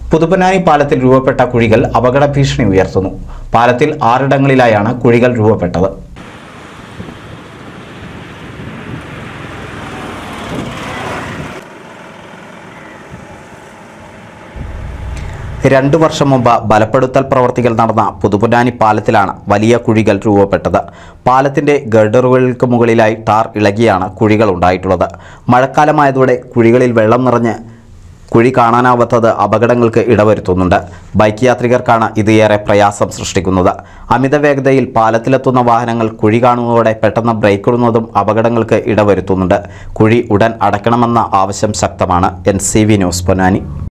പുതുപ്പനായി പാലത്തിൽ രൂപപ്പെട്ട കുഴികൾ അപകട ഭീഷണി ഉയർത്തുന്നു പാലത്തിൽ ആറിടങ്ങളിലായാണ് കുഴികൾ രൂപപ്പെട്ടത് രണ്ടു വർഷം മുമ്പ് ബലപ്പെടുത്തൽ പ്രവർത്തികൾ നടന്ന പുതുപുനാനി പാലത്തിലാണ് വലിയ കുഴികൾ രൂപപ്പെട്ടത് പാലത്തിന്റെ ഗർഡറുകൾക്ക് മുകളിലായി ടാർ ഇളകിയാണ് കുഴികൾ ഉണ്ടായിട്ടുള്ളത് മഴക്കാലമായതോടെ കുഴികളിൽ വെള്ളം നിറഞ്ഞ് കുഴി കാണാനാവാത്തത് അപകടങ്ങൾക്ക് ഇടവരുത്തുന്നുണ്ട് ബൈക്ക് യാത്രികർക്കാണ് ഇത് ഏറെ പ്രയാസം സൃഷ്ടിക്കുന്നത് അമിത വേഗതയിൽ പാലത്തിലെത്തുന്ന വാഹനങ്ങൾ കുഴി കാണുന്നതോടെ പെട്ടെന്ന് ബ്രേക്ക് ഇടുന്നതും അപകടങ്ങൾക്ക് ഇടവരുത്തുന്നുണ്ട് കുഴി ഉടൻ അടയ്ക്കണമെന്ന ആവശ്യം ശക്തമാണ് N C V news Ponnani